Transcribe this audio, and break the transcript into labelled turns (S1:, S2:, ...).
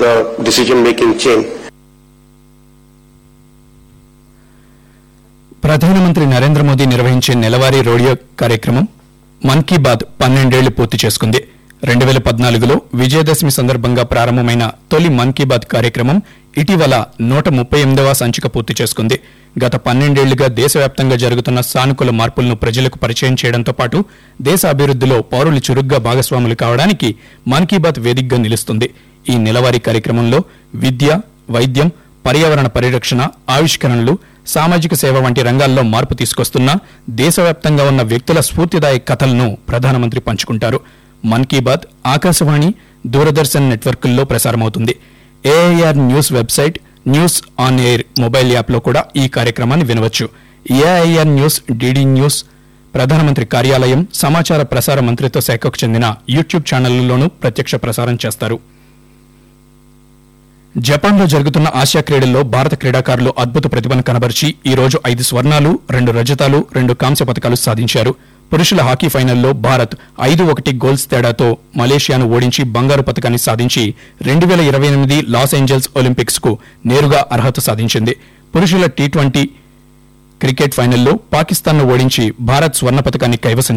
S1: the decision-making chain.
S2: ప్రధానమంత్రి నరేంద్ర మోదీ నిర్వహించే నెలవారీ రేడియో కార్యక్రమం మన్ కీ బాత్ పన్నెండేళ్లు పూర్తి చేసుకుంది రెండు వేల పద్నాలుగులో విజయదశమి సందర్భంగా ప్రారంభమైన తొలి మన్ కీ బాత్ కార్యక్రమం ఇటీవల నూట ముప్పై ఎనిమిదవ సంచిక పూర్తి చేసుకుంది గత పన్నెండేళ్లుగా దేశవ్యాప్తంగా జరుగుతున్న సానుకూల మార్పులను ప్రజలకు పరిచయం చేయడంతో పాటు దేశ అభివృద్ధిలో పౌరులు చురుగ్గా భాగస్వాములు కావడానికి మన్ కీ బాత్ వేదికగా నిలుస్తుంది ఈ నెలవారీ కార్యక్రమంలో విద్య వైద్యం పర్యావరణ పరిరక్షణ ఆవిష్కరణలు సామాజిక సేవ వంటి రంగాల్లో మార్పు తీసుకొస్తున్న దేశవ్యాప్తంగా ఉన్న వ్యక్తుల స్ఫూర్తిదాయక కథలను ప్రధానమంత్రి పంచుకుంటారు మన్ కీ బాత్ ఆకాశవాణి దూరదర్శన్ నెట్వర్కుల్లో ప్రసారమవుతుంది AIR news website news on air mobile యాప్లో కూడా ఈ కార్యక్రమాన్ని వినవచ్చు ఏఐఆర్ న్యూస్ డిడి న్యూస్ ప్రధానమంత్రి కార్యాలయం సమాచార ప్రసార మంత్రిత్వ శాఖకు చెందిన యూట్యూబ్ ఛానళ్లలోనూ ప్రత్యక్ష ప్రసారం చేస్తారు జపాన్లో జరుగుతున్న ఆసియా క్రీడల్లో భారత క్రీడాకారులు అద్భుత ప్రతిభను కనబరిచి ఈ రోజు ఐదు స్వర్ణాలు రెండు రజతాలు రెండు కాంస్య పథకాలు సాధించారు పురుషుల హాకీ ఫైనల్లో భారత్ ఐదు ఒకటి గోల్స్ తేడాతో మలేషియాను ఓడించి బంగారు పథకాన్ని సాధించి రెండు వేల ఇరవై ఎనిమిది లాస్ ఏంజల్స్ ఒలింపిక్స్ కు నేరుగా అర్హత సాధించింది పురుషుల టీ ట్వంటీ క్రికెట్ ఫైనల్లో పాకిస్తాన్ను ఓడించి భారత్ స్వర్ణ పథకాన్ని కైవసం